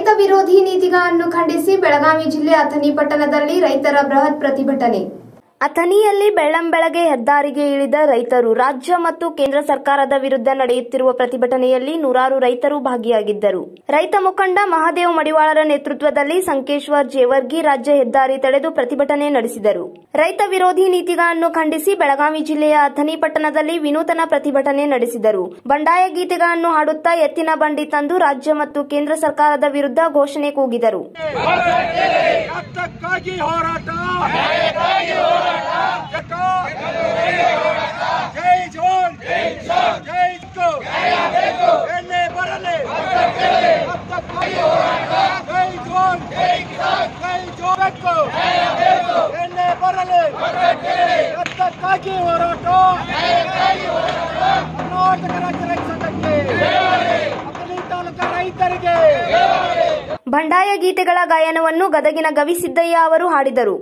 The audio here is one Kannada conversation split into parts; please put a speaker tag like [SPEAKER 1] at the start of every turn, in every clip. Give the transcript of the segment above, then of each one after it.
[SPEAKER 1] ರೈತ ವಿರೋಧಿ ನೀತಿಗಳನ್ನು ಖಂಡಿಸಿ ಬೆಳಗಾವಿ ಜಿಲ್ಲೆ ಅಥಣಿ ಪಟ್ಟಣದಲ್ಲಿ ರೈತರ ಬೃಹತ್ ಪ್ರತಿಭಟನೆ ಅಥಣಿಯಲ್ಲಿ ಬೆಳ್ಳಂಬೆಳಗ್ಗೆ ಹೆದ್ದಾರಿಗೆ ಇಳಿದ ರೈತರು ರಾಜ್ಯ ಮತ್ತು ಕೇಂದ್ರ ಸರ್ಕಾರದ ವಿರುದ್ಧ ನಡೆಯುತ್ತಿರುವ ಪ್ರತಿಭಟನೆಯಲ್ಲಿ ನೂರಾರು ರೈತರು ಭಾಗಿಯಾಗಿದ್ದರು ರೈತ ಮುಖಂಡ ಮಹಾದೇವ್ ಮಡಿವಾಳರ ನೇತೃತ್ವದಲ್ಲಿ ಸಂಕೇಶ್ವರ್ ಜೇವರ್ಗಿ ರಾಜ್ಯ ಹೆದ್ದಾರಿ ತಡೆದು ಪ್ರತಿಭಟನೆ ನಡೆಸಿದರು ರೈತ ವಿರೋಧಿ ನೀತಿಗಳನ್ನು ಖಂಡಿಸಿ ಬೆಳಗಾವಿ ಜಿಲ್ಲೆಯ ಅಥಣಿ ಪಟ್ಟಣದಲ್ಲಿ ವಿನೂತನ ಪ್ರತಿಭಟನೆ ನಡೆಸಿದರು ಬಂಡಾಯ ಗೀತೆಗಳನ್ನು ಹಾಡುತ್ತಾ ಎತ್ತಿನ ಬಂಡಿ ತಂದು ರಾಜ್ಯ ಮತ್ತು ಕೇಂದ್ರ ಸರ್ಕಾರದ ವಿರುದ್ಧ ಘೋಷಣೆ ಕೂಗಿದರು
[SPEAKER 2] ರಕ್ತಕ್ಕಾಗಿ ಹೋರಾಟ ಜಕ. ಜೈ ಜವಾನ್ ಜೈ ಜಿತ್ತು. ಎಣ್ಣೆ ಬರಲಿ ರಕ್ತಕ್ಕಾಗಿ ಹೋರಾಟ. ಜೈ ಜವಾನ್ ಜೈ ಜೋಬೇಕು ಎಣ್ಣೆ ಬರಲಿ ರಕ್ತಕ್ಕಾಗಿ ಹೋರಾಟ ಕರ್ನಾಟಕ ರಾಜ್ಯ ರೈತ ಸಂಘಕ್ಕೆ ಅಥಣಿ ತಾಲೂಕಾ ರೈತರಿಗೆ
[SPEAKER 1] ಬಂಡಾಯ ಗೀತೆಗಳ ಗಾಯನವನ್ನು ಗದಗಿನ ಗವಿಸಿದ್ದಯ್ಯ ಅವರು ಹಾಡಿದರು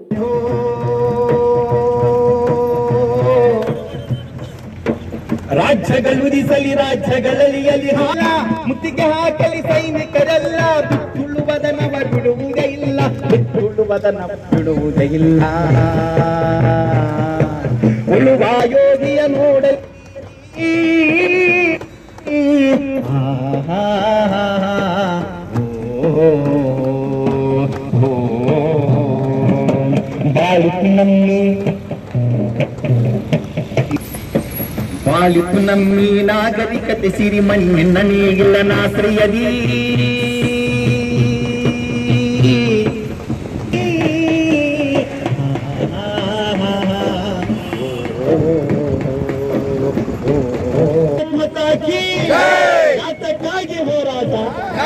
[SPEAKER 3] ರಾಜ್ಯಗಳುದಿಸಲಿ ರಾಜ್ಯಗಳಲಿಯಲಿ ಹಾಲ ಮುತ್ತಿಗೆ ಹಾಕಲಿ ಸೈನಿಕರೆಲ್ಲ ಬಿಟ್ಟುಳುವುದನವ ಬಿಡುವುದೇ ಇಲ್ಲ ಬಿಟ್ಟುಳುವುದನ ಬಿಡುವುದೇ ಇಲ್ಲ ಉಳುವ ಯೋಗಿಯ ನೋಡಲಿ ಬಾಳಿತು ನಮ್ಮಿ ಬಾಳಿತು ನಮ್ಮಿ ನಾಗರಿಕತೆ ಸಿರಿ ಮಣ್ಣಿನ ನೀಗಿಲ್ಲ ನಾಶ್ರಯದಿ ಮತಾಕಿ ಯಾತಕ್ಕಾಗಿ ಹೋರಾಟ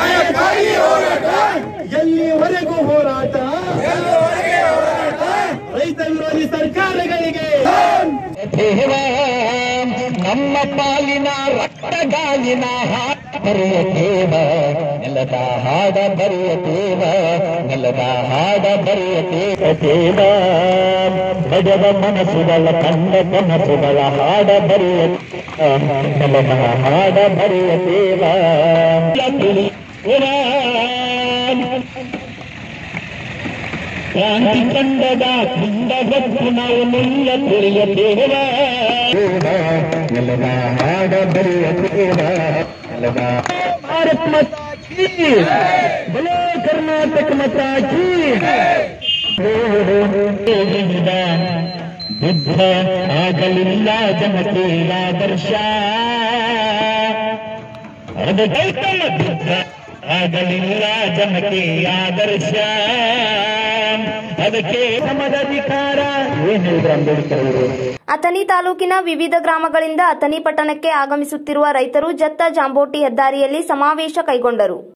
[SPEAKER 3] ಎಲ್ಲಿವರೆಗೂ ಹೋರಾಟ ರೈತ ವಿರೋಧಿ ಸರ್ಕಾರಗಳಿಗೆ ದೇವ ನಮ್ಮ ಪಾಲಿನ ರಕ್ತಗಾಲಿನ ಹಾಡ ಬರೆಯ ದೇವ ನೆಲದ ಹಾಡ ಬರೆಯ ದೇವ ನೆಲದ ಹಾಡ ಬರೆಯ ದೇವ ದೇವ ಬಡವ ಮನಸ್ಸುಗಳ ಕಂಡ ಕನಸುಗಳ ಹಾಡ ಬರೆಯ ನೆಲದ ಹಾಡ ಬರೆಯ ದೇವ ತಿಳಿ ಕ್ರಾಂತಿ ಕಂಡದ ಕುಂಡಗತ್ತು ನಾವು ನಿಲ್ಲ ತಿಳಿಯ ದೇವ ನೆಲದ ಹಾಡ ಬರೆಯ ದೇವ ನೆಲದ ಭಾರತ್ ಮಾತಾ ಕೀ ಬಲೋ ಕರ್ನಾಟಕ ಮಾತಾ ಕೀ ಹೇಳಿದ ಬುದ್ಧ ಆಗಲಿಲ್ಲ ಜನತೆ ಆದರ್ಶ ಅದು ಗೌತಮ ಬುದ್ಧ ಆಗಲಿಲ್ಲ ಜನತೆ ಆದರ್ಶ ಅದಕ್ಕೆ ನಮ್ಮದ ಅಧಿಕಾರ ಏನ್ ಹೇಳಿದ್ರು ಅಂಬೇಡ್ಕರ್ ಅವರು
[SPEAKER 1] ಅಥಣಿ ತಾಲೂಕಿನ ವಿವಿಧ ಗ್ರಾಮಗಳಿಂದ ಅಥಣಿ ಪಟ್ಟಣಕ್ಕೆ ಆಗಮಿಸುತ್ತಿರುವ ರೈತರು ಜತ್ತ ಜಾಂಬೋಟಿ ಹೆದ್ದಾರಿಯಲ್ಲಿ ಸಮಾವೇಶ ಕೈಗೊಂಡರು